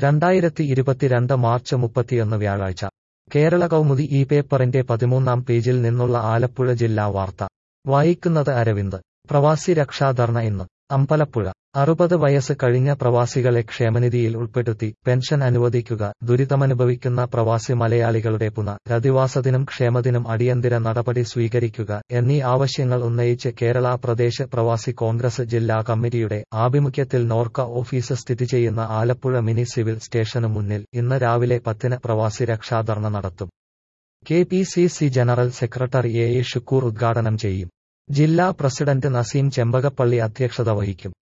രണ്ടായിരത്തി ഇരുപത്തിരണ്ട് മാർച്ച് മുപ്പത്തിയൊന്ന് വ്യാഴാഴ്ച കേരള കൗമുദി ഈ പേപ്പറിന്റെ പതിമൂന്നാം പേജിൽ നിന്നുള്ള ആലപ്പുഴ ജില്ലാ വാർത്ത വായിക്കുന്നത് അരവിന്ദ് പ്രവാസി രക്ഷാധർണ ഇന്ന് അമ്പലപ്പുഴ അറുപത് വയസ്സ് കഴിഞ്ഞ പ്രവാസികളെ ക്ഷേമനിധിയിൽ ഉൾപ്പെടുത്തി പെൻഷൻ അനുവദിക്കുക ദുരിതമനുഭവിക്കുന്ന പ്രവാസി മലയാളികളുടെ പുനരധിവാസത്തിനും ക്ഷേമത്തിനും അടിയന്തര നടപടി സ്വീകരിക്കുക എന്നീ ആവശ്യങ്ങൾ ഉന്നയിച്ച് കേരള പ്രദേശ് പ്രവാസി കോൺഗ്രസ് ജില്ലാ കമ്മിറ്റിയുടെ ആഭിമുഖ്യത്തിൽ നോർക്ക ഓഫീസ് സ്ഥിതി ചെയ്യുന്ന ആലപ്പുഴ മിനി സിവിൽ സ്റ്റേഷനു മുന്നിൽ ഇന്ന് രാവിലെ പത്തിന് പ്രവാസി രക്ഷാധർണ നടത്തും K P C C general secretary A A Shukoor ഉദ്ഘാടനം ചെയ്യും ജില്ലാ പ്രസിഡന്റ് നസീം ചെമ്പകപ്പള്ളി അധ്യക്ഷത വഹിക്കും